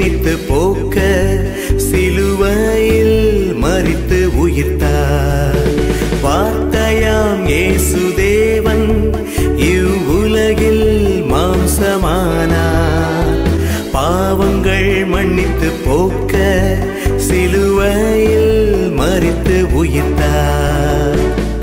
மன்னித்து போக்க சிலுவையில் மறித்து உயிர்த்தார் வார்த்தையாம் இயேசு தேவன் இவ்வுலகில் மாம்சமானார் பாவங்கள் மன்னித்து போக்க சிலுவையில் மறித்து உயிர்த்தார்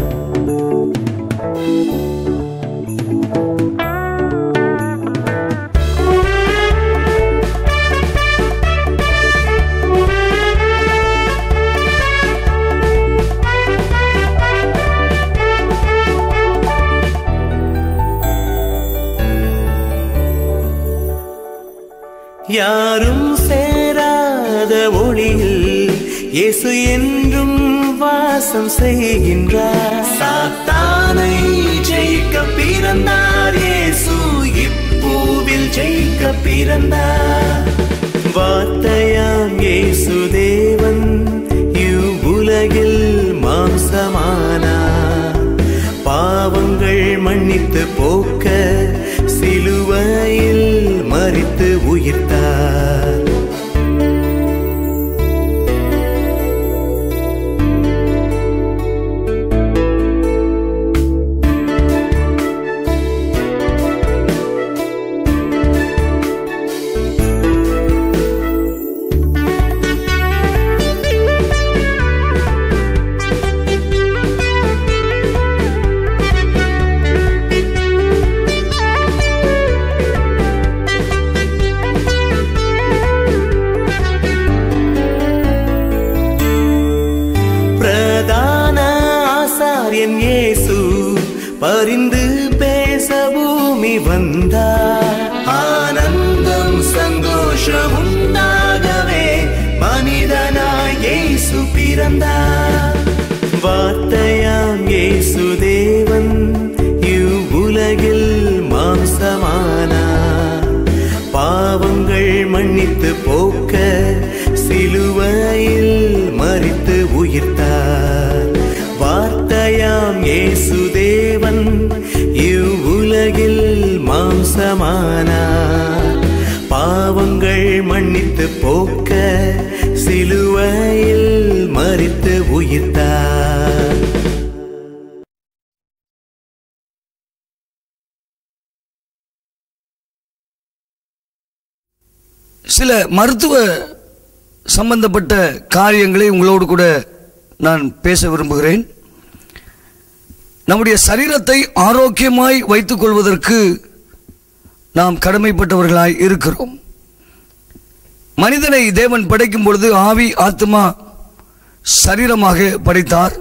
யாரும் சேராத ஒளியில் இயேசு என்றும் வாசம் செய்கின்றார் சாத்தானை ஜெயிக்க பிறந்தார் இயேசு இப்பூவில் ஜெயிக்க பிறந்தார் வார்த்தையாம் இயேசு தேவன் இவ்வுலகில் மாம்சமானார் பாவங்கள் மன்னித்து போக்க சிலுவையில் மறித்து உயிர்த்தார் பிரதான ஆசாரியன் இயேசு பரிந்து பேச பூமி வந்தார் ஆனந்தம் சந்தோஷம் உண்டாகவே மனிதனாய் இயேசு பிறந்தார் வார்த்தையாம் இயேசு தேவன் இவ்வுலகில் மாம்சமானார் பாவங்கள் மன்னித்து போக்க சிலுவையில் மறித்து உயிர்த்தார் வார்த்தையாம் இயேசு தேவன் இவ்வுலகில் மாம்சமானார் பாவங்கள் மன்னித்து போக்க சிலுவையில் மறித்து உயிர்த்தார் சில மருத்துவ சம்பந்தப்பட்ட காரியங்களை உங்களோடு கூட நான் பேச விரும்புகிறேன் நம்முடைய சரீரத்தை ஆரோக்கியமாய் வைத்துக் கொள்வதற்கு நாம் கடமைப்பட்டவர்களாய் இருக்கிறோம் மனிதனை தேவன் படைக்கும் பொழுது ஆவி ஆத்மா சரீரமாக படைத்தார்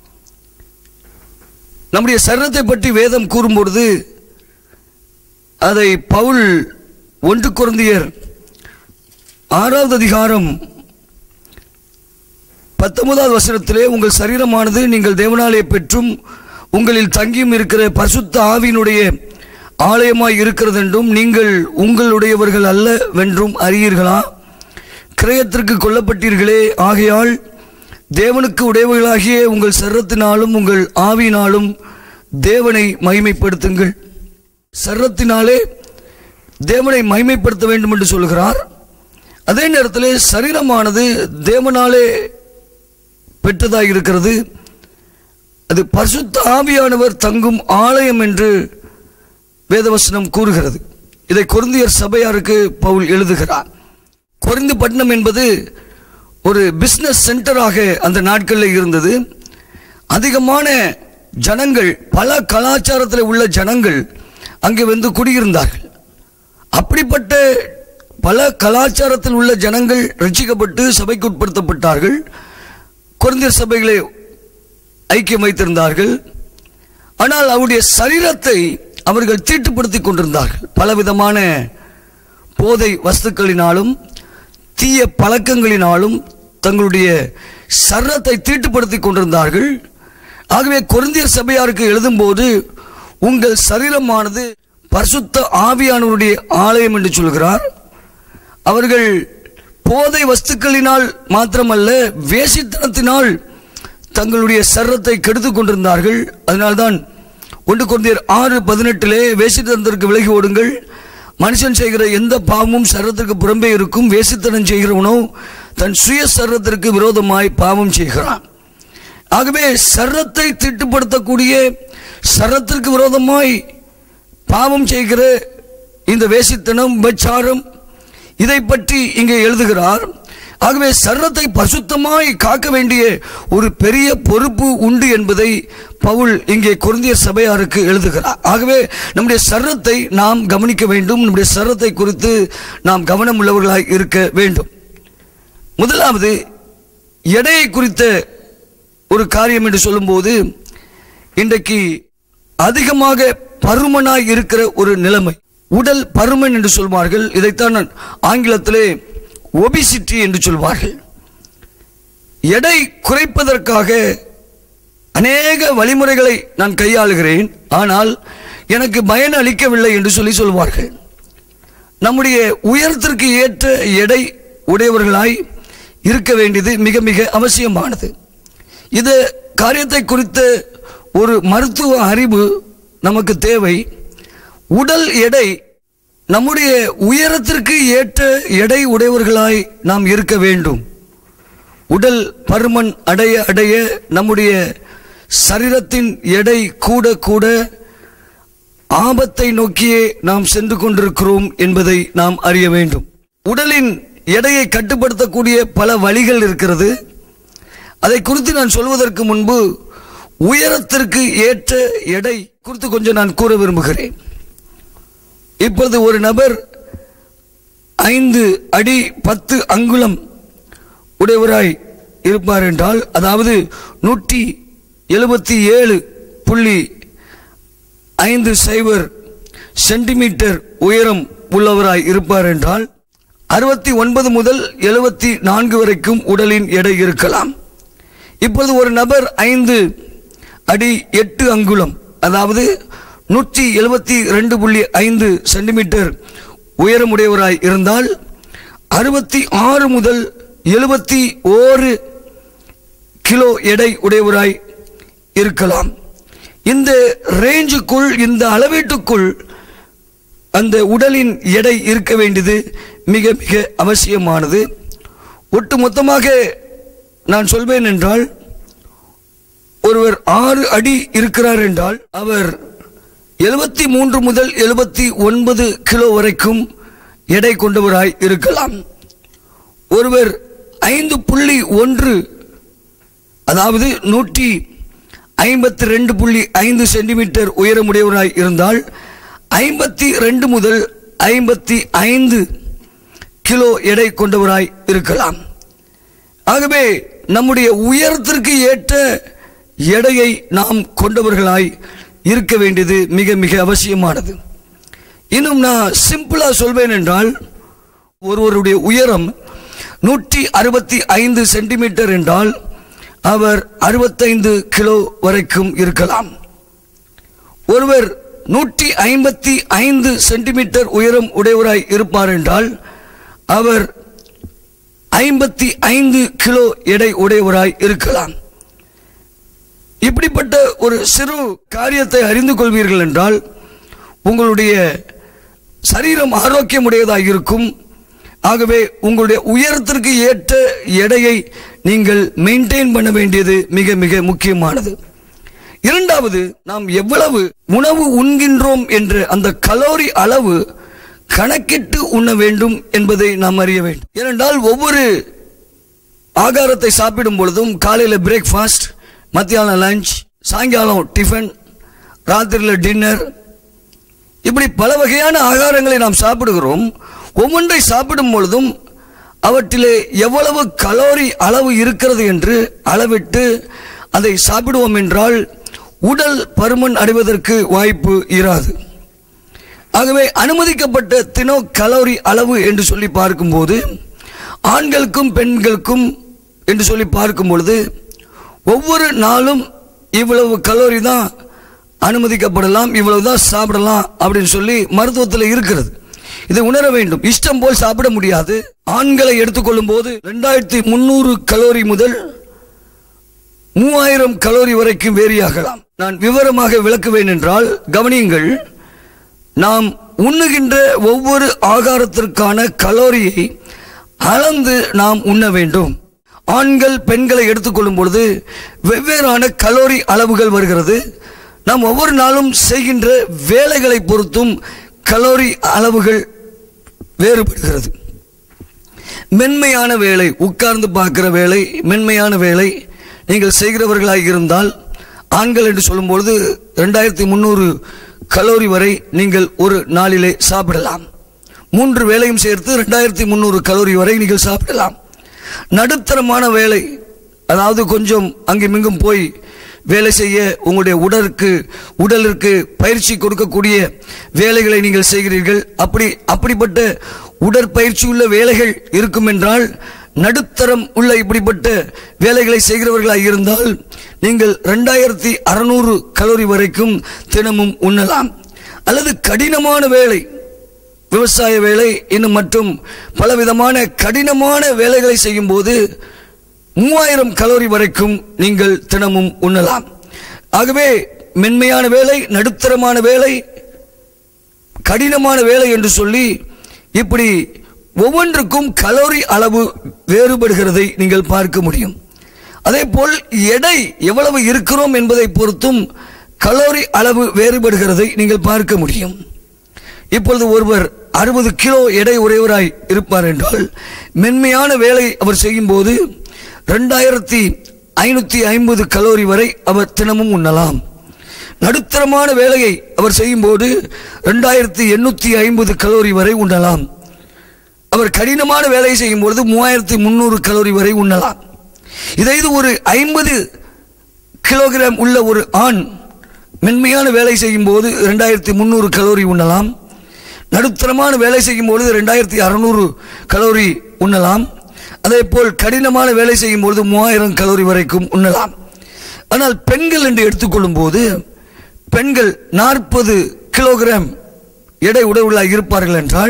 நம்முடைய சரீரத்தை பற்றி வேதம் கூறும் பொழுது அதை பவுல் ஒன்று குருந்தியர் ஆறாவது அதிகாரம் பத்தொன்பதாவது வசனத்திலே உங்கள் சரீரமானது நீங்கள் தேவனாலே பெற்றும் உங்களில் தங்கியும் இருக்கிற பரிசுத்த ஆவியினுடைய ஆலயமாய் இருக்கிறது என்றும் நீங்கள் உங்களுடையவர்கள் அல்ல வென்றும் அறியீர்களா கிரயத்திற்கு கொல்லப்பட்டீர்களே ஆகையால் தேவனுக்கு உடையவர்களாகிய உங்கள் சரத்தினாலும் உங்கள் ஆவியினாலும் தேவனை மகிமைப்படுத்துங்கள் சரத்தினாலே தேவனை மகிமைப்படுத்த வேண்டும் என்று சொல்கிறார் அதே நேரத்தில் சரீரமானது தேவனாலே பெற்றதாக இருக்கிறது அது பரிசுத்த ஆவியானவர் தங்கும் ஆலயம் என்று வேதவசனம் கூறுகிறது இதை கொரிந்தியர் சபையாருக்கு பவுல் எழுதுகிறார் கொரிந்து பட்டணம் என்பது ஒரு பிஸ்னஸ் சென்டராக அந்த நாட்களில் இருந்தது அதிகமான ஜனங்கள் பல கலாச்சாரத்தில் உள்ள ஜனங்கள் அங்கே வந்து குடியிருந்தார்கள் அப்படிப்பட்ட பல கலாச்சாரத்தில் உள்ள ஜனங்கள் ரட்சிக்கப்பட்டு சபைக்கு உட்படுத்தப்பட்டார்கள் குறைந்தர் சபைகளை ஐக்கியம் வைத்திருந்தார்கள் ஆனால் அவருடைய சரீரத்தை அவர்கள் தீட்டுப்படுத்திக் கொண்டிருந்தார்கள் பலவிதமான போதை வஸ்துக்களினாலும் தீய பழக்கங்களினாலும் தங்களுடைய சரீரத்தை தீட்டுப்படுத்திக் கொண்டிருந்தார்கள் ஆகவே கொரிந்தியர் சபையாருக்கு எழுதும்போது உங்கள் சரீரமானது பரிசுத்த ஆவியானவருடைய ஆலயம் என்று சொல்கிறார் அவர்கள் போதை வஸ்துக்களினால் மாத்திரமல்ல வேசித்தனத்தினால் தங்களுடைய சரத்தை கெடுத்துக் கொண்டிருந்தார்கள் அதனால்தான் ஒன்று கொண்டியர் ஆறு பதினெட்டிலே வேசித்தனத்திற்கு விலகி ஓடுங்கள் மனுஷன் செய்கிற எந்த பாவமும் சரத்திற்கு புறம்பே இருக்கும் வேசித்தனம் செய்கிறவனோ தன் சுய சரத்திற்கு விரோதமாய் பாவம் செய்கிறான் ஆகவே சரத்தை திட்டுப்படுத்தக்கூடிய சரத்திற்கு விரோதமாய் பாவம் செய்கிற இந்த வேசித்தனம் விபச்சாரம் இதை பற்றி இங்கே எழுதுகிறார் ஆகவே சரத்தை பசுத்தமாய் காக்க வேண்டிய ஒரு பெரிய பொறுப்பு உண்டு என்பதை பவுல் இங்கே குருந்திய சபையாருக்கு எழுதுகிறார் ஆகவே நம்முடைய சரத்தை நாம் கவனிக்க வேண்டும் நம்முடைய சரத்தை குறித்து நாம் கவனம் உள்ளவர்களாய் இருக்க வேண்டும் முதலாவது எடையை குறித்த ஒரு காரியம் என்று சொல்லும்போது இன்றைக்கு அதிகமாக பருமனாய் இருக்கிற ஒரு நிலைமை உடல் பருமன் என்று சொல்வார்கள் இதைத்தான் ஆங்கிலத்திலே ஒபிசிட்டி என்று சொல்வார்கள் எடை குறைப்பதற்காக அநேக வழிமுறைகளை நான் கையாளுகிறேன் ஆனால் எனக்கு பயன் அளிக்கவில்லை என்று சொல்லி சொல்வார்கள் நம்முடைய உயரத்திற்கு ஏற்ற எடை உடையவர்களாய் இருக்க வேண்டியது மிக மிக அவசியமானது இது காரியத்தை குறித்த ஒரு மருத்துவ அறிவு நமக்கு தேவை உடல் எடை நம்முடைய உயரத்திற்கு ஏற்ற எடை உடையவர்களாய் நாம் இருக்க வேண்டும் உடல் பருமன் அடைய அடைய நம்முடைய சரீரத்தின் எடை கூட கூட ஆபத்தை நோக்கியே நாம் சென்று கொண்டிருக்கிறோம் என்பதை நாம் அறிய வேண்டும் உடலின் எடையை கட்டுப்படுத்தக்கூடிய பல வழிகள் இருக்கிறது அதை குறித்து நான் சொல்வதற்கு முன்பு உயரத்திற்கு ஏற்ற எடை குறித்து கொஞ்சம் நான் கூற விரும்புகிறேன் இப்பொழுது ஒரு நபர் ஐந்து அடி பத்து அங்குலம் உடையவராய் இருப்பார் என்றால் அதாவது நூற்றி எழுபத்தி ஏழு புள்ளி ஐந்து சைபர் சென்டிமீட்டர் உயரம் உள்ளவராய் இருப்பார் என்றால் அறுபத்தி ஒன்பது முதல் எழுபத்தி நான்கு வரைக்கும் உடலின் எடை இருக்கலாம் இப்பொழுது ஒரு நபர் ஐந்து அடி எட்டு அங்குலம் அதாவது நூற்றி எழுபத்தி ரெண்டு புள்ளி ஐந்து சென்டிமீட்டர் உயரமுடையவராய் இருந்தால் அறுபத்தி ஆறு முதல் எழுபத்தி ஓரு கிலோ எடை உடையவராய் இருக்கலாம் இந்த ரேஞ்சுக்குள் இந்த அளவீட்டுக்குள் அந்த உடலின் எடை இருக்க வேண்டியது மிக மிக அவசியமானது ஒட்டு மொத்தமாக நான் சொல்வேன் என்றால் ஒருவர் ஆறு அடி இருக்கிறார் என்றால் அவர் எழுபத்தி மூன்று முதல் எழுபத்தி ஒன்பது கிலோ வரைக்கும் எடை கொண்டவராய் இருக்கலாம் ஒருவர் ஐந்து புள்ளி ஒன்று அதாவது நூற்றி ஐம்பத்தி ரெண்டு புள்ளி ஐந்து சென்டிமீட்டர் உயரமுடையவராய் இருந்தால் ஐம்பத்தி ரெண்டு முதல் ஐம்பத்தி ஐந்து கிலோ எடை கொண்டவராய் இருக்கலாம் ஆகவே நம்முடைய உயரத்திற்கு ஏற்ற எடையை நாம் கொண்டவர்களாய் இருக்க வேண்டியது மிக மிக அவசியமானது இன்னும் நான் சிம்பிளா சொல்வேன் என்றால் ஒருவருடைய உயரம் நூற்றி அறுபத்தி ஐந்து சென்டிமீட்டர் என்றால் அவர் அறுபத்தைந்து கிலோ வரைக்கும் இருக்கலாம் ஒருவர் நூற்றி ஐம்பத்தி ஐந்து சென்டிமீட்டர் உயரம் உடையவராய் இருப்பார் என்றால் அவர் ஐம்பத்தி ஐந்து கிலோ எடை உடையவராய் இருக்கலாம் இப்படிப்பட்ட ஒரு சிறு காரியத்தை அறிந்து கொள்வீர்கள் என்றால் உங்களுடைய சரீரம் ஆரோக்கியமுடையதாக இருக்கும் ஆகவே உங்களுடைய உயரத்திற்கு ஏற்ற எடையை நீங்கள் மெயின்டைன் பண்ண வேண்டியது மிக மிக முக்கியமானது இரண்டாவது நாம் எவ்வளவு உணவு உண்கின்றோம் என்ற அந்த கலோரி அளவு கணக்கிட்டு உண்ண வேண்டும் என்பதை நாம் அறிய வேண்டும் ஏனென்றால் ஒவ்வொரு ஆகாரத்தை சாப்பிடும் பொழுதும் காலையில் பிரேக்ஃபாஸ்ட் மத்தியானம் லஞ்ச் சாயங்காலம் டிஃபன் ராத்திரியில் டின்னர் இப்படி பல வகையான ஆகாரங்களை நாம் சாப்பிடுகிறோம் ஒவ்வொன்றை சாப்பிடும் பொழுதும் அவற்றிலே எவ்வளவு கலோரி அளவு இருக்கிறது என்று அளவிட்டு அதை சாப்பிடுவோம் என்றால் உடல் பருமன் அடைவதற்கு வாய்ப்பு இராது ஆகவே அனுமதிக்கப்பட்ட தினோ கலோரி அளவு என்று சொல்லி பார்க்கும்போது ஆண்களுக்கும் பெண்களுக்கும் என்று சொல்லி பார்க்கும் பொழுது ஒவ்வொரு நாளும் இவ்வளவு கலோரி தான் அனுமதிக்கப்படலாம் இவ்வளவு தான் சாப்பிடலாம் அப்படின்னு சொல்லி மருத்துவத்தில் இருக்கிறது இதை உணர வேண்டும் இஷ்டம் போல் சாப்பிட முடியாது ஆண்களை எடுத்துக்கொள்ளும் போது ரெண்டாயிரத்தி முந்நூறு கலோரி முதல் மூவாயிரம் கலோரி வரைக்கும் வேரியாகலாம் நான் விவரமாக விளக்குவேன் என்றால் கவனியுங்கள் நாம் உண்ணுகின்ற ஒவ்வொரு ஆகாரத்திற்கான கலோரியை அளந்து நாம் உண்ண வேண்டும் ஆண்கள் பெண்களை எடுத்துக்கொள்ளும் பொழுது வெவ்வேறான கலோரி அளவுகள் வருகிறது நாம் ஒவ்வொரு நாளும் செய்கின்ற வேலைகளை பொறுத்தும் கலோரி அளவுகள் வேறுபடுகிறது மென்மையான வேலை உட்கார்ந்து பார்க்கிற வேலை மென்மையான வேலை நீங்கள் செய்கிறவர்களாக இருந்தால் ஆண்கள் என்று சொல்லும்பொழுது ரெண்டாயிரத்தி முந்நூறு கலோரி வரை நீங்கள் ஒரு நாளிலே சாப்பிடலாம் மூன்று வேலையும் சேர்த்து ரெண்டாயிரத்தி முந்நூறு கலோரி வரை நீங்கள் சாப்பிடலாம் நடுத்தரமான வேலை அதாவது கொஞ்சம் அங்குமிங்கும் போய் வேலை செய்ய உங்களுடைய உடலுக்கு உடலிற்கு பயிற்சி கொடுக்கக்கூடிய வேலைகளை நீங்கள் செய்கிறீர்கள் அப்படி அப்படிப்பட்ட உடற்பயிற்சி உள்ள வேலைகள் இருக்கும் என்றால் நடுத்தரம் உள்ள இப்படிப்பட்ட வேலைகளை செய்கிறவர்களாக இருந்தால் நீங்கள் ரெண்டாயிரத்தி அறநூறு கலோரி வரைக்கும் தினமும் உண்ணலாம் அல்லது கடினமான வேலை விவசாய வேலை இன்னும் மற்றும் பலவிதமான கடினமான வேலைகளை செய்யும்போது மூவாயிரம் கலோரி வரைக்கும் நீங்கள் தினமும் உண்ணலாம் ஆகவே மென்மையான வேலை நடுத்தரமான வேலை கடினமான வேலை என்று சொல்லி இப்படி ஒவ்வொன்றுக்கும் கலோரி அளவு வேறுபடுகிறதை நீங்கள் பார்க்க முடியும் அதே போல் எடை எவ்வளவு இருக்கிறோம் என்பதை பொறுத்தும் கலோரி அளவு வேறுபடுகிறதை நீங்கள் பார்க்க முடியும் இப்பொழுது ஒருவர் அறுபது கிலோ எடை உடையவராய் இருப்பார் என்றால் மென்மையான வேலை அவர் செய்யும்போது ரெண்டாயிரத்தி ஐநூற்றி ஐம்பது கலோரி வரை அவர் தினமும் உண்ணலாம் நடுத்தரமான வேலையை அவர் செய்யும்போது ரெண்டாயிரத்தி எண்ணூற்றி ஐம்பது கலோரி வரை உண்ணலாம் அவர் கடினமான வேலையை செய்யும் பொழுது மூவாயிரத்தி முந்நூறு கலோரி வரை உண்ணலாம் இதை இது ஒரு ஐம்பது கிலோகிராம் உள்ள ஒரு ஆண் மென்மையான வேலை செய்யும் போது ரெண்டாயிரத்தி முந்நூறு கலோரி உண்ணலாம் நடுத்தரமான வேலை செய்யும் பொழுது ரெண்டாயிரத்தி அறநூறு கலோரி உண்ணலாம் அதே போல் கடினமான வேலை செய்யும் பொழுது மூவாயிரம் கலோரி வரைக்கும் உண்ணலாம் ஆனால் பெண்கள் என்று எடுத்துக்கொள்ளும் போது பெண்கள் நாற்பது கிலோகிராம் எடை உடவுள்ளாக இருப்பார்கள் என்றால்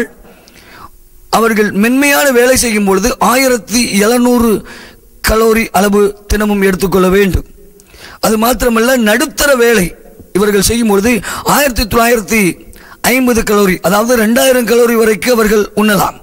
அவர்கள் மென்மையான வேலை செய்யும் பொழுது ஆயிரத்தி எழுநூறு கலோரி அளவு தினமும் எடுத்துக்கொள்ள வேண்டும் அது மாத்திரமல்ல நடுத்தர வேலை இவர்கள் செய்யும் பொழுது ஆயிரத்தி தொள்ளாயிரத்தி ஐம்பது கலோரி அதாவது ரெண்டாயிரம் கலோரி வரைக்கும் அவர்கள் உண்ணலாம்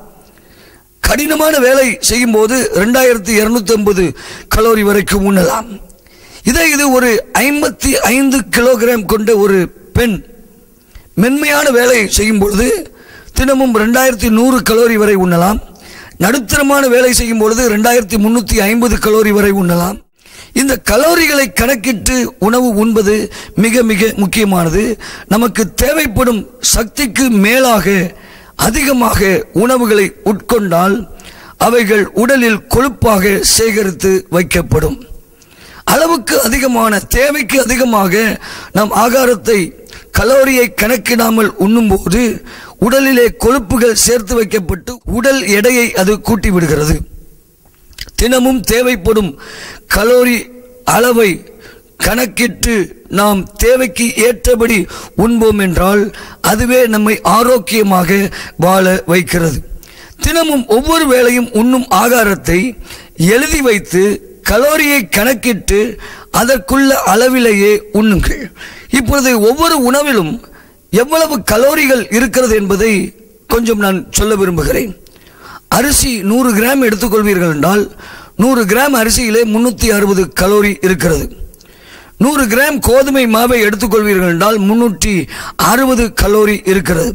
கடினமான வேலை செய்யும் போது ரெண்டாயிரத்தி இருநூத்தி ஐம்பது கலோரி வரைக்கும் உண்ணலாம் இதை இது ஒரு ஐம்பத்தி ஐந்து கிலோகிராம் கொண்ட ஒரு பெண் மென்மையான வேலை செய்யும் பொழுது தினமும் ரெண்டாயிரத்தி நூறு கலோரி வரை உண்ணலாம் நடுத்தரமான வேலை செய்யும் பொழுது ரெண்டாயிரத்தி முன்னூற்றி ஐம்பது கலோரி வரை உண்ணலாம் இந்த கலோரிகளை கணக்கிட்டு உணவு உண்பது மிக மிக முக்கியமானது நமக்கு தேவைப்படும் சக்திக்கு மேலாக அதிகமாக உணவுகளை உட்கொண்டால் அவைகள் உடலில் கொழுப்பாக சேகரித்து வைக்கப்படும் அளவுக்கு அதிகமான தேவைக்கு அதிகமாக நாம் ஆகாரத்தை கலோரியை கணக்கிடாமல் உண்ணும்போது உடலிலே கொழுப்புகள் சேர்த்து வைக்கப்பட்டு உடல் எடையை அது கூட்டி விடுகிறது தினமும் தேவைப்படும் கலோரி அளவை கணக்கிட்டு நாம் தேவைக்கு ஏற்றபடி உண்போம் என்றால் அதுவே நம்மை ஆரோக்கியமாக வாழ வைக்கிறது தினமும் ஒவ்வொரு வேளையும் உண்ணும் ஆகாரத்தை எழுதி வைத்து கலோரியை கணக்கிட்டு அதற்குள்ள அளவிலேயே உண்ணுங்கள் இப்பொழுது ஒவ்வொரு உணவிலும் எவ்வளவு கலோரிகள் இருக்கிறது என்பதை கொஞ்சம் நான் சொல்ல விரும்புகிறேன் அரிசி நூறு கிராம் எடுத்துக்கொள்வீர்கள் என்றால் நூறு கிராம் அரிசியிலே முன்னூற்றி அறுபது கலோரி இருக்கிறது நூறு கிராம் கோதுமை மாவை எடுத்துக்கொள்வீர்கள் என்றால் முன்னூற்றி அறுபது கலோரி இருக்கிறது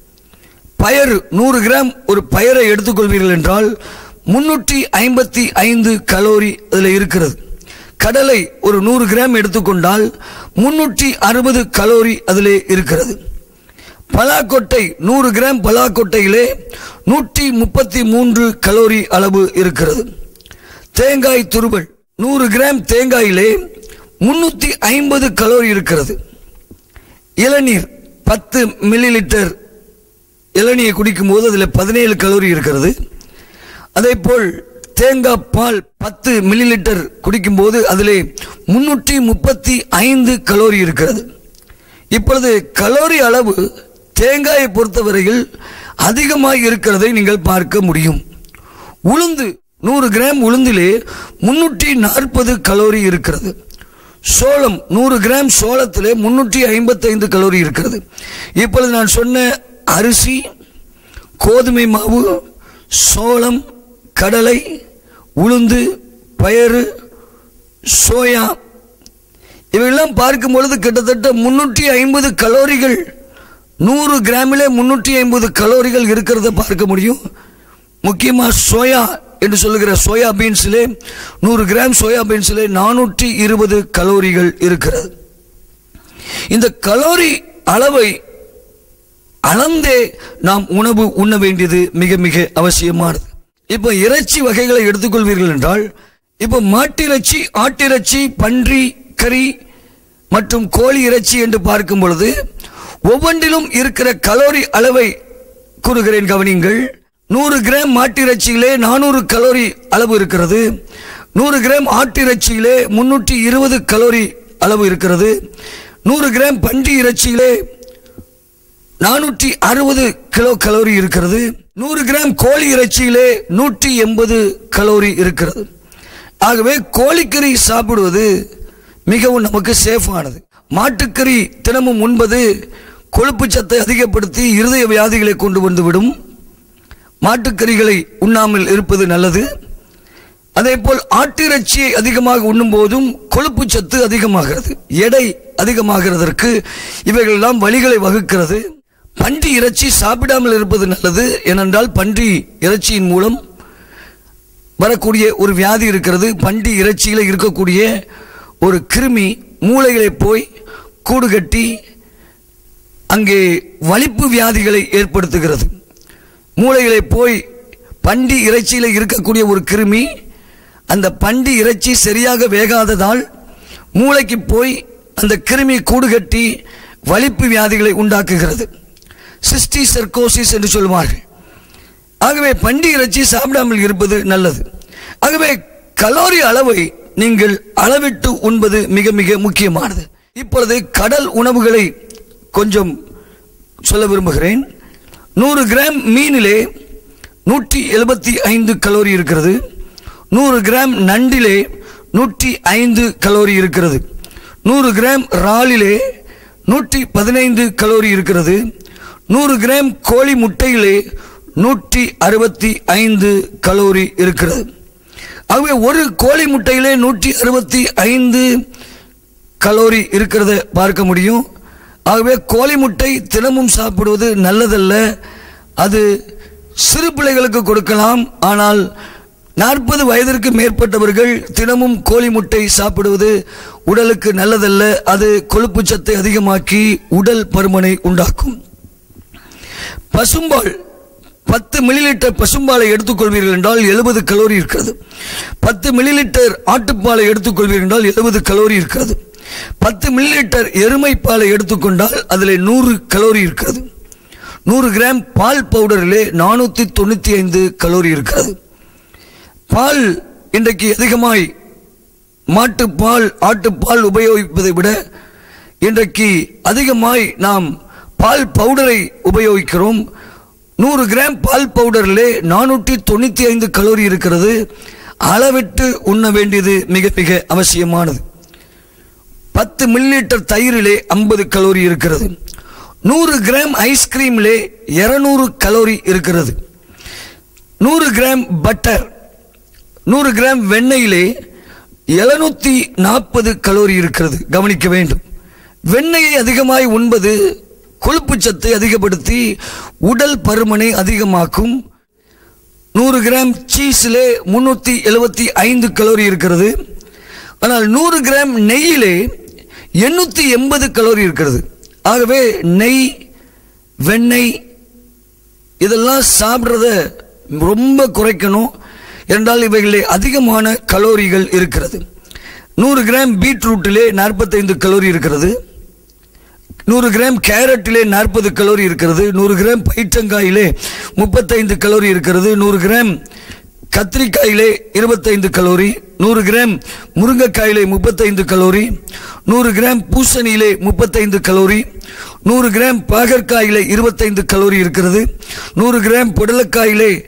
பயறு நூறு கிராம் ஒரு பயரை எடுத்துக்கொள்வீர்கள் என்றால் முன்னூற்றி ஐம்பத்தி ஐந்து கலோரி அதில் இருக்கிறது கடலை ஒரு நூறு கிராம் எடுத்துக்கொண்டால் முன்னூற்றி அறுபது கலோரி அதிலே இருக்கிறது பலாக்கொட்டை நூறு கிராம் பலாக்கொட்டையிலே நூற்றி முப்பத்தி மூன்று கலோரி அளவு இருக்கிறது தேங்காய் துருவல் நூறு கிராம் தேங்காயிலே முன்னூற்றி ஐம்பது கலோரி இருக்கிறது இளநீர் பத்து மில்லி லிட்டர் இளநியை குடிக்கும்போது அதில் பதினேழு கலோரி இருக்கிறது அதே போல் தேங்காய் பால் பத்து மில்லி லிட்டர் குடிக்கும்போது அதிலே முன்னூற்றி முப்பத்தி ஐந்து கலோரி இருக்கிறது இப்பொழுது கலோரி அளவு தேங்காயை பொறுத்தவரையில் அதிகமாக இருக்கிறதை நீங்கள் பார்க்க முடியும் உளுந்து நூறு கிராம் உளுந்திலே முன்னூற்றி நாற்பது கலோரி இருக்கிறது சோளம் நூறு கிராம் சோளத்திலே முன்னூற்றி ஐம்பத்தைந்து கலோரி இருக்கிறது இப்பொழுது நான் சொன்ன அரிசி கோதுமை மாவு சோளம் கடலை உளுந்து பயறு சோயா இவையெல்லாம் பார்க்கும் பொழுது கிட்டத்தட்ட முன்னூற்றி ஐம்பது கலோரிகள் நூறு கிராமிலே முன்னூற்றி ஐம்பது கலோரிகள் இருக்கிறத பார்க்க முடியும் முக்கியமாக சோயா என்று சொல்லுகிற சோயா பீன்ஸிலே நூறு கிராம் சோயா பீன்ஸிலே நானூற்றி இருபது கலோரிகள் இருக்கிறது இந்த கலோரி அளவை அளந்தே நாம் உணவு உண்ண வேண்டியது மிக மிக அவசியமானது இப்போ இறைச்சி வகைகளை எடுத்துக்கொள்வீர்கள் என்றால் இப்போ மாட்டிறைச்சி ஆட்டிறைச்சி பன்றி கறி மற்றும் கோழி இறைச்சி என்று பார்க்கும் பொழுது ஒவ்வொன்றிலும் இருக்கிற கலோரி அளவை கூறுகிறேன் கவனிங்கள் நூறு கிராம் மாட்டிறைச்சியிலே நானூறு கலோரி அளவு இருக்கிறது நூறு கிராம் ஆட்டிறைச்சியிலே முன்னூற்றி இருபது கலோரி அளவு இருக்கிறது நூறு கிராம் பன்றி இறைச்சியிலே நானூற்றி அறுபது கிலோ கலோரி இருக்கிறது நூறு கிராம் கோழி இறைச்சியிலே நூற்றி எண்பது கலோரி இருக்கிறது ஆகவே கோழிக்கறி சாப்பிடுவது மிகவும் நமக்கு சேஃபானது மாட்டுக்கறி தினமும் உண்பது கொழுப்பு சத்தை அதிகப்படுத்தி இருதய வியாதிகளை கொண்டு வந்துவிடும் மாட்டுக்கறிகளை உண்ணாமல் இருப்பது நல்லது அதேபோல் ஆட்டிறைச்சியை அதிகமாக உண்ணும் போதும் கொழுப்பு சத்து அதிகமாகிறது எடை அதிகமாகிறதற்கு இவைகளெல்லாம் வழிகளை வகுக்கிறது பன்றி இறைச்சி சாப்பிடாமல் இருப்பது நல்லது ஏனென்றால் பன்றி இறைச்சியின் மூலம் வரக்கூடிய ஒரு வியாதி இருக்கிறது பன்றி இறைச்சியில் இருக்கக்கூடிய ஒரு கிருமி மூளைகளை போய் கூடு கட்டி அங்கே வலிப்பு வியாதிகளை ஏற்படுத்துகிறது மூளைகளை போய் பண்டி இறைச்சியில் இருக்கக்கூடிய ஒரு கிருமி அந்த பண்டி இறைச்சி சரியாக வேகாததால் மூளைக்கு போய் அந்த கிருமி கூடு கட்டி வலிப்பு வியாதிகளை உண்டாக்குகிறது சிஸ்டி சர்க்கோசிஸ் என்று சொல்வார்கள் ஆகவே பண்டி இறைச்சி சாப்பிடாமல் இருப்பது நல்லது ஆகவே கலோரி அளவை நீங்கள் அளவிட்டு உண்பது மிக மிக முக்கியமானது இப்பொழுது கடல் உணவுகளை கொஞ்சம் சொல்ல விரும்புகிறேன் நூறு கிராம் மீனிலே நூற்றி எழுபத்தி ஐந்து கலோரி இருக்கிறது நூறு கிராம் நண்டிலே நூற்றி ஐந்து கலோரி இருக்கிறது நூறு கிராம் இறாலிலே நூற்றி பதினைந்து கலோரி இருக்கிறது நூறு கிராம் கோழி முட்டையிலே நூற்றி அறுபத்தி ஐந்து கலோரி இருக்கிறது ஆகவே ஒரு கோழி முட்டையிலே நூற்றி அறுபத்தி ஐந்து கலோரி இருக்கிறத பார்க்க முடியும் ஆகவே கோழி முட்டை தினமும் சாப்பிடுவது நல்லதல்ல அது சிறு பிள்ளைகளுக்கு கொடுக்கலாம் ஆனால் நாற்பது வயதிற்கு மேற்பட்டவர்கள் தினமும் கோழி முட்டை சாப்பிடுவது உடலுக்கு நல்லதல்ல அது கொழுப்பு சத்தை அதிகமாக்கி உடல் பருமனை உண்டாக்கும் பசும்பால் பத்து மில்லி லிட்டர் பசும்பாலை எடுத்துக்கொள்வீர்கள் என்றால் எழுபது கலோரி இருக்கிறது பத்து மில்லி லிட்டர் ஆட்டுப்பாலை எடுத்துக்கொள்வீர்கள் என்றால் எழுபது கலோரி இருக்கிறது பத்து மில்லி லிட்டர் எருமை பாலை எடுத்துக்கொண்டால் அதில் நூறு கலோரி இருக்கிறது நூறு கிராம் பால் பவுடரிலே நானூற்றி தொண்ணூற்றி ஐந்து கலோரி இருக்கிறது பால் இன்றைக்கு அதிகமாய் மாட்டுப்பால் ஆட்டுப்பால் உபயோகிப்பதை விட இன்றைக்கு அதிகமாய் நாம் பால் பவுடரை உபயோகிக்கிறோம் நூறு கிராம் பால் பவுடரிலே நானூற்றி தொண்ணூற்றி ஐந்து கலோரி இருக்கிறது அளவிட்டு உண்ண வேண்டியது மிக மிக அவசியமானது பத்து மில்லிலிட்டர் தயிரிலே ஐம்பது கலோரி இருக்கிறது நூறு கிராம் ஐஸ்கிரீமிலே இருநூறு கலோரி இருக்கிறது நூறு கிராம் பட்டர் நூறு கிராம் வெண்ணெயிலே எழுநூத்தி நாற்பது கலோரி இருக்கிறது கவனிக்க வேண்டும் வெண்ணெயை அதிகமாய் உண்பது கொழுப்பு சத்தை அதிகப்படுத்தி உடல் பருமனை அதிகமாக்கும் நூறு கிராம் சீஸிலே முன்னூற்றி எழுபத்தி ஐந்து கலோரி இருக்கிறது ஆனால் நூறு கிராம் நெய்யிலே எண்ணூற்றி எண்பது கலோரி இருக்கிறது ஆகவே நெய் வெண்ணெய் இதெல்லாம் சாப்பிட்றத ரொம்ப குறைக்கணும் என்றால் இவைகளிலே அதிகமான கலோரிகள் இருக்கிறது நூறு கிராம் பீட்ரூட்டிலே நாற்பத்தைந்து கலோரி இருக்கிறது நூறு கிராம் கேரட்டிலே நாற்பது கலோரி இருக்கிறது நூறு கிராம் பயிற்றங்காயிலே முப்பத்தைந்து கலோரி இருக்கிறது நூறு கிராம் கத்திரிக்காயிலே இருபத்தைந்து கலோரி நூறு கிராம் முருங்கைக்காயிலே முப்பத்தைந்து கலோரி நூறு கிராம் பூசணியிலே முப்பத்தைந்து கலோரி நூறு கிராம் பாகற்காயிலே இருபத்தைந்து கலோரி இருக்கிறது நூறு கிராம் புடலக்காயிலே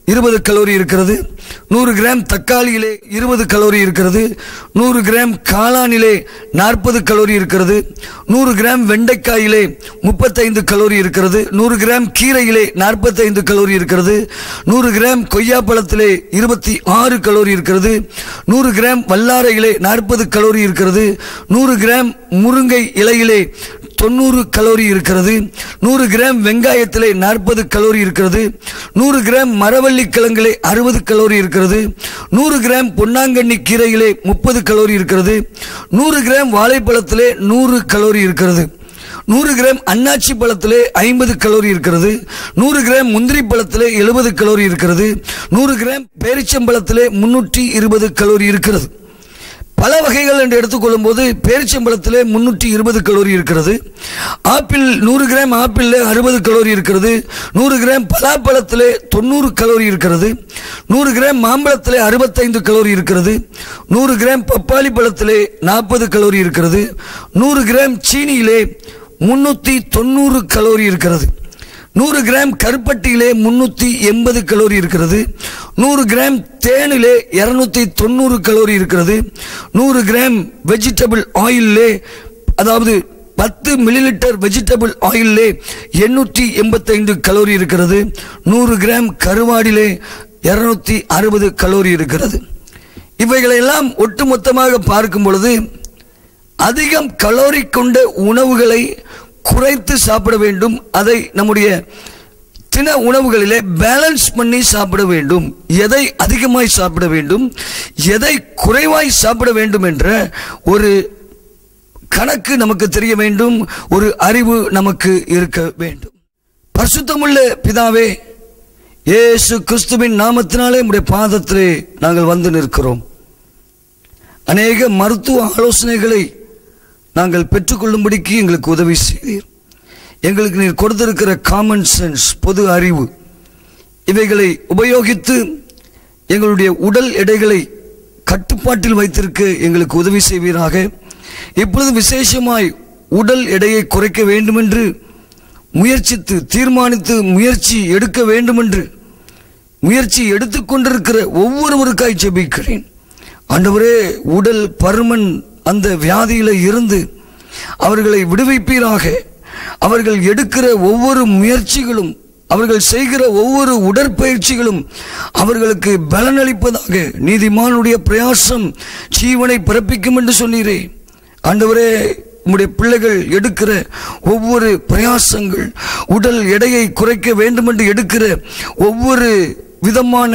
இருபது கலோரி இருக்கிறது நூறு கிராம் தக்காளியிலே இருபது கலோரி இருக்கிறது நூறு கிராம் காளானிலே நாற்பது கலோரி இருக்கிறது நூறு கிராம் வெண்டைக்காயிலே முப்பத்தைந்து கலோரி இருக்கிறது நூறு கிராம் கீரையிலே நாற்பத்தைந்து கலோரி இருக்கிறது நூறு கிராம் கொய்யாப்பழத்திலே இருபத்தி ஆறு கலோரி இருக்கிறது நூறு கிராம் வல்லாரையிலே நாற்பது கலோரி இருக்கிறது நூறு கிராம் முருங்கை இலையிலே தொண்ணூறு கலோரி இருக்கிறது நூறு கிராம் வெங்காயத்திலே நாற்பது கலோரி இருக்கிறது நூறு கிராம் மரவள்ளி கிழங்கிலே அறுபது கலோரி இருக்கிறது நூறு கிராம் பொன்னாங்கண்ணி கீரையிலே முப்பது கலோரி இருக்கிறது நூறு கிராம் வாழைப்பழத்திலே நூறு கலோரி இருக்கிறது நூறு கிராம் அன்னாச்சி பழத்திலே ஐம்பது கலோரி இருக்கிறது நூறு கிராம் முந்திரி பழத்திலே எழுபது கலோரி இருக்கிறது நூறு கிராம் பேரிச்சம்பழத்திலே முன்னூற்றி இருபது கலோரி இருக்கிறது பல வகைகள் என்று எடுத்துக்கொள்ளும் போது பேரிச்சம்பழத்திலே முன்னூற்றி இருபது கலோரி இருக்கிறது ஆப்பிள் நூறு கிராம் ஆப்பிளில் அறுபது கலோரி இருக்கிறது நூறு கிராம் பலாப்பழத்திலே தொண்ணூறு கலோரி இருக்கிறது நூறு கிராம் மாம்பழத்திலே அறுபத்தைந்து கலோரி இருக்கிறது நூறு கிராம் பப்பாளி பழத்திலே நாற்பது கலோரி இருக்கிறது நூறு கிராம் சீனியிலே முன்னூற்றி தொண்ணூறு கலோரி இருக்கிறது நூறு கிராம் கருப்பட்டியிலே முன்னூற்றி எண்பது கலோரி இருக்கிறது நூறு கிராம் தேனிலே இரநூத்தி தொண்ணூறு கலோரி இருக்கிறது நூறு கிராம் வெஜிடபிள் ஆயிலே அதாவது பத்து மில்லிலிட்டர் வெஜிடபிள் ஆயிலே எண்ணூற்றி எண்பத்தைந்து கலோரி இருக்கிறது நூறு கிராம் கருவாடிலே இரநூத்தி அறுபது கலோரி இருக்கிறது இவைகளெல்லாம் ஒட்டுமொத்தமாக பார்க்கும் பொழுது அதிகம் கலோரி கொண்ட உணவுகளை குறைத்து சாப்பிட வேண்டும் அதை நம்முடைய தின உணவுகளிலே பேலன்ஸ் பண்ணி சாப்பிட வேண்டும் எதை அதிகமாய் சாப்பிட வேண்டும் எதை குறைவாய் சாப்பிட வேண்டும் என்ற ஒரு கணக்கு நமக்கு தெரிய வேண்டும் ஒரு அறிவு நமக்கு இருக்க வேண்டும் பரிசுத்தமுள்ள பிதாவே இயேசு கிறிஸ்துவின் நாமத்தினாலே உடைய பாதத்திலே நாங்கள் வந்து நிற்கிறோம் அநேக மருத்துவ ஆலோசனைகளை நாங்கள் பெற்றுக்கொள்ளும்படிக்கு எங்களுக்கு உதவி செய்தீர் எங்களுக்கு நீர் கொடுத்திருக்கிற காமன் சென்ஸ் பொது அறிவு இவைகளை உபயோகித்து எங்களுடைய உடல் எடைகளை கட்டுப்பாட்டில் வைத்திருக்க எங்களுக்கு உதவி செய்வீராக இப்பொழுது விசேஷமாய் உடல் எடையை குறைக்க வேண்டுமென்று முயற்சித்து தீர்மானித்து முயற்சி எடுக்க வேண்டுமென்று முயற்சி எடுத்துக்கொண்டிருக்கிற ஒவ்வொருவருக்காய் ஜெபிக்கிறேன் ஆண்டவரே உடல் பருமன் அந்த வியாதியில இருந்து அவர்களை விடுவிப்பீராக அவர்கள் எடுக்கிற ஒவ்வொரு முயற்சிகளும் அவர்கள் செய்கிற ஒவ்வொரு உடற்பயிற்சிகளும் அவர்களுக்கு பலனளிப்பதாக நீதிமானுடைய பிரயாசம் ஜீவனை பிறப்பிக்கும் என்று சொன்னீரே ஆண்டவரே உம்முடைய பிள்ளைகள் எடுக்கிற ஒவ்வொரு பிரயாசங்கள் உடல் எடையை குறைக்க வேண்டுமென்று எடுக்கிற ஒவ்வொரு விதமான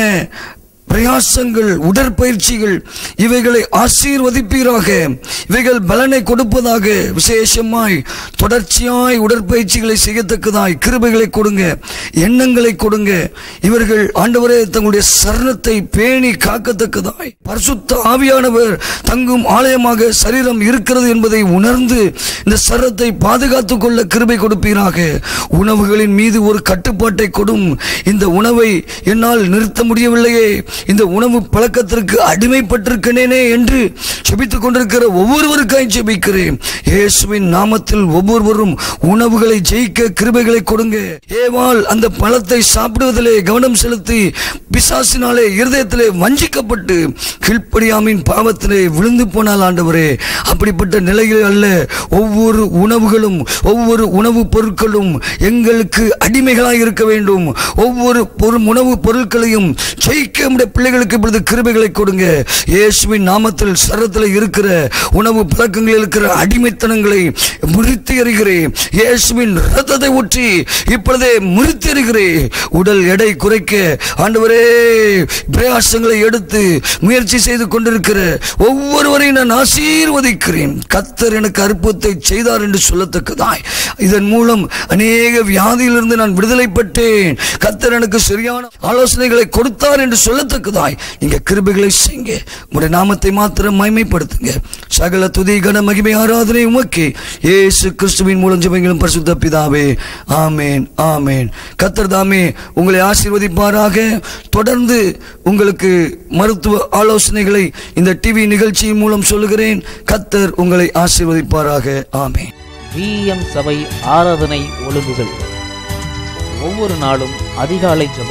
பிரயாசங்கள் உடற்பயிற்சிகள் இவைகளை ஆசீர்வதிப்பீராக இவைகள் பலனை கொடுப்பதாக விசேஷமாய் தொடர்ச்சியாய் உடற்பயிற்சிகளை செய்யத்தக்கதாய் கிருபைகளை கொடுங்க எண்ணங்களை கொடுங்க இவர்கள் ஆண்டவரே தங்களுடைய சரணத்தை பேணி காக்கத்தக்கதாய் பரிசுத்த ஆவியானவர் தங்கும் ஆலயமாக சரீரம் இருக்கிறது என்பதை உணர்ந்து இந்த சரத்தை பாதுகாத்துக் கொள்ள கிருபை கொடுப்பீராக உணவுகளின் மீது ஒரு கட்டுப்பாட்டை கொடும் இந்த உணவை என்னால் நிறுத்த முடியவில்லையே இந்த உணவு பழக்கத்திற்கு அடிமைப்பட்டிருக்கிறேனே என்று செபித்துக் கொண்டிருக்கிற ஒவ்வொருவருக்காய் ஜெபிக்கிறேன் இயேசுவின் நாமத்தில் ஒவ்வொருவரும் உணவுகளை ஜெயிக்க கிருபைகளை கொடுங்க ஏவாள் அந்த பழத்தை சாப்பிடுவதிலே கவனம் செலுத்தி பிசாசினாலே இருதயத்திலே வஞ்சிக்கப்பட்டு கீழ்ப்படியாமின் பாவத்திலே விழுந்து போனால் ஆண்டவரே அப்படிப்பட்ட நிலையில் அல்ல ஒவ்வொரு உணவுகளும் ஒவ்வொரு உணவுப் பொருட்களும் எங்களுக்கு அடிமைகளாய் இருக்க வேண்டும் ஒவ்வொரு பொரு உணவுப் பொருட்களையும் ஜெயிக்க நம்முடைய பிள்ளைகளுக்கு இப்பொழுது கிருபைகளை கொடுங்க இயேசுவின் நாமத்தில் சரத்தில் இருக்கிற உணவு பழக்கங்களில் இருக்கிற அடிமைத்தனங்களை முறித்து எறிகிறேன் இயேசுவின் ரத்தத்தை ஊற்றி இப்பொழுதே முறித்து எறிகிறேன் உடல் எடை குறைக்க ஆண்டவரே பிரயாசங்களை எடுத்து முயற்சி செய்து கொண்டிருக்கிற ஒவ்வொருவரையும் நான் ஆசீர்வதிக்கிறேன் கத்தர் எனக்கு அற்புதத்தை செய்தார் என்று சொல்லத்தக்கதாய் இதன் மூலம் அநேக வியாதியிலிருந்து நான் விடுதலைப்பட்டேன் கத்தர் எனக்கு சரியான ஆலோசனைகளை கொடுத்தார் என்று சொல்லத்தக்கதாய் நீங்க கிருபைகளை செய்யுங்க உங்களுடைய நாமத்தை மாத்திரம் மகிமைப்படுத்துங்க சகல துதி கன மகிமை ஆராதனை உமக்கு இயேசு கிறிஸ்துவின் மூலம் ஜெபங்களும் பரிசுத்த பிதாவே ஆமேன் ஆமேன் கத்தர் தாமே உங்களை ஆசீர்வதிப்பாராக தொடர்ந்து உங்களுக்கு மருத்துவ ஆலோசனைகளை இந்த டிவி நிகழ்ச்சியின் மூலம் சொல்லுகிறேன் கத்தர் உங்களை ஆசீர்வதிப்பாராக ஆமேன் விஎம் சபை ஆராதனை ஒழுங்குகள் ஒவ்வொரு நாளும் அதிகாலை ஜெபம்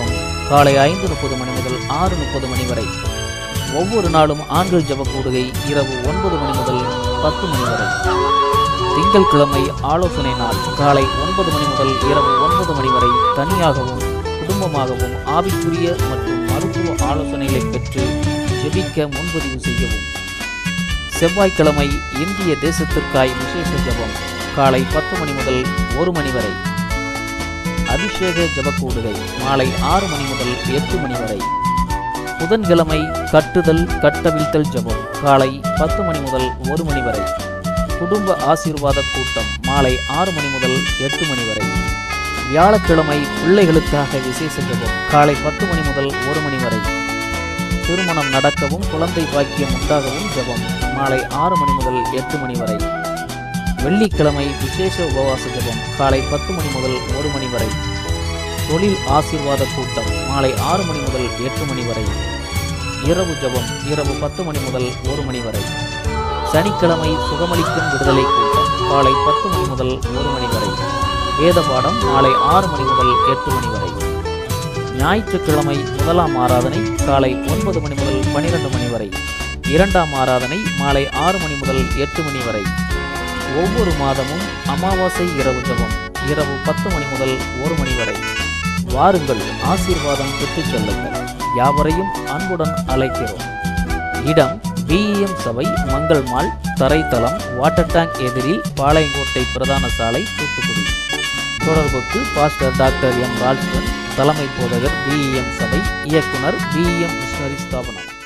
காலை ஐந்து முப்பது மணி முதல் ஆறு முப்பது மணி வரை ஒவ்வொரு நாளும் ஆண்கள் ஜெப கூடுகை இரவு ஒன்பது மணி முதல் பத்து மணி வரை திங்கட்கிழமை ஆலோசனை நாள் காலை ஒன்பது மணி முதல் இரவு ஒன்பது மணி வரை தனியாகவும் குடும்பமாகவும் ஆவிக்குரிய மற்றும் மருத்துவ ஆலோசனைகளை பெற்று ஜெபிக்க முன்பதிவு செய்யவும் செவ்வாய்க்கிழமை இந்திய தேசத்திற்காய் விசேஷ ஜெபம் காலை பத்து மணி முதல் ஒரு மணி வரை அபிஷேக ஜெபக்கூடுகை மாலை ஆறு மணி முதல் எட்டு மணி வரை புதன்கிழமை கட்டுதல் கட்டவிழ்த்தல் ஜெபம் காலை பத்து மணி முதல் ஒரு மணி வரை குடும்ப ஆசீர்வாத கூட்டம் மாலை ஆறு மணி முதல் எட்டு மணி வரை வியாழக்கிழமை பிள்ளைகளுக்காக விசேஷ ஜெபம் காலை பத்து மணி முதல் ஒரு மணி வரை திருமணம் நடக்கவும் குழந்தை பாக்கியம் உண்டாகவும் ஜெபம் மாலை ஆறு மணி முதல் எட்டு மணி வரை வெள்ளிக்கிழமை விசேஷ உபவாச ஜெபம் காலை பத்து மணி முதல் ஒரு மணி வரை தொழில் ஆசீர்வாத கூட்டம் மாலை ஆறு மணி முதல் எட்டு மணி வரை இரவு ஜெபம் இரவு பத்து மணி முதல் ஒரு மணி வரை சனிக்கிழமை சுகமளிக்கும் விடுதலை கூட்டம் காலை பத்து மணி முதல் ஒரு மணி வரை வேத பாடம் மாலை ஆறு மணி முதல் எட்டு மணி வரை ஞாயிற்றுக்கிழமை முதலாம் ஆராதனை காலை ஒன்பது மணி முதல் பனிரெண்டு மணி வரை இரண்டாம் ஆராதனை மாலை ஆறு மணி முதல் எட்டு மணி வரை ஒவ்வொரு மாதமும் அமாவாசை இரவு ஜெபம் இரவு பத்து மணி முதல் ஒரு மணி வரை வாருங்கள் ஆசீர்வாதம் பெற்றுச் செல்லுங்கள் யாவரையும் அன்புடன் அழைக்கிறோம் இடம் பிஇஎம் சபை மங்கள் மால் தரைத்தளம் வாட்டர் டேங்க் எதிரில் பாளையங்கோட்டை பிரதான சாலை தூத்துக்குடி தொடர்புக்கு பாஸ்டர் டாக்டர் எம் ராஜ்வன் தலைமை போதகர் பிஇஎம் சபை இயக்குனர் பிஇஎம் மிஷனரி ஸ்தாபனம்